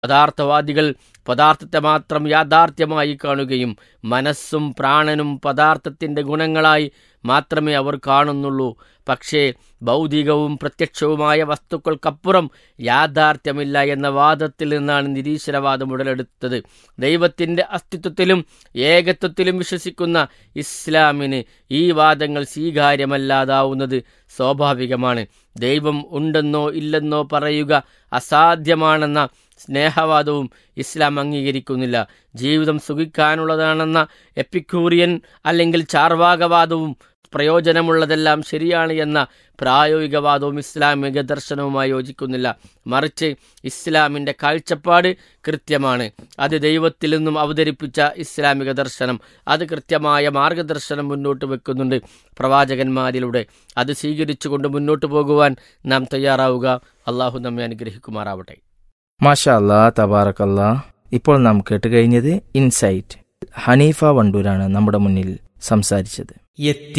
പദാർത്ഥവാദികൾ പദാർത്ഥത്തെ മാത്രം യാഥാർത്ഥ്യമായി കാണുകയും മനസ്സും പ്രാണനും പദാർത്ഥത്തിൻ്റെ ഗുണങ്ങളായി മാത്രമേ അവർ കാണുന്നുള്ളൂ പക്ഷേ ഭൗതികവും പ്രത്യക്ഷവുമായ വസ്തുക്കൾക്കപ്പുറം യാഥാർത്ഥ്യമില്ല എന്ന വാദത്തിൽ നിന്നാണ് നിരീശ്വരവാദം ഉടലെടുത്തത് ദൈവത്തിൻ്റെ അസ്തിത്വത്തിലും ഏകത്വത്തിലും വിശ്വസിക്കുന്ന ഇസ്ലാമിന് ഈ വാദങ്ങൾ സ്വീകാര്യമല്ലാതാവുന്നത് സ്വാഭാവികമാണ് ദൈവം ഉണ്ടെന്നോ ഇല്ലെന്നോ പറയുക അസാധ്യമാണെന്ന സ്നേഹവാദവും ഇസ്ലാം അംഗീകരിക്കുന്നില്ല ജീവിതം സുഖിക്കാനുള്ളതാണെന്ന എപ്പിക്യൂറിയൻ അല്ലെങ്കിൽ ചാർവാകവാദവും പ്രയോജനമുള്ളതെല്ലാം ശരിയാണ് എന്ന പ്രായോഗികവാദവും ഇസ്ലാമിക ദർശനവുമായി യോജിക്കുന്നില്ല മറിച്ച് ഇസ്ലാമിൻ്റെ കാഴ്ചപ്പാട് കൃത്യമാണ് അത് ദൈവത്തിൽ നിന്നും അവതരിപ്പിച്ച ഇസ്ലാമിക ദർശനം അത് കൃത്യമായ മാർഗദർശനം മുന്നോട്ട് വെക്കുന്നുണ്ട് പ്രവാചകന്മാരിലൂടെ അത് സ്വീകരിച്ചുകൊണ്ട് മുന്നോട്ട് പോകുവാൻ നാം തയ്യാറാവുക അള്ളാഹു നമ്മെ അനുഗ്രഹിക്കുമാറാവട്ടെ മാഷാ അല്ലാ തബാറക്കല്ലാ ഇപ്പോൾ നാം കേട്ടുകഴിഞ്ഞത് ഇൻസൈറ്റ് ഹനീഫ വണ്ടൂരാണ് നമ്മുടെ മുന്നിൽ സംസാരിച്ചത്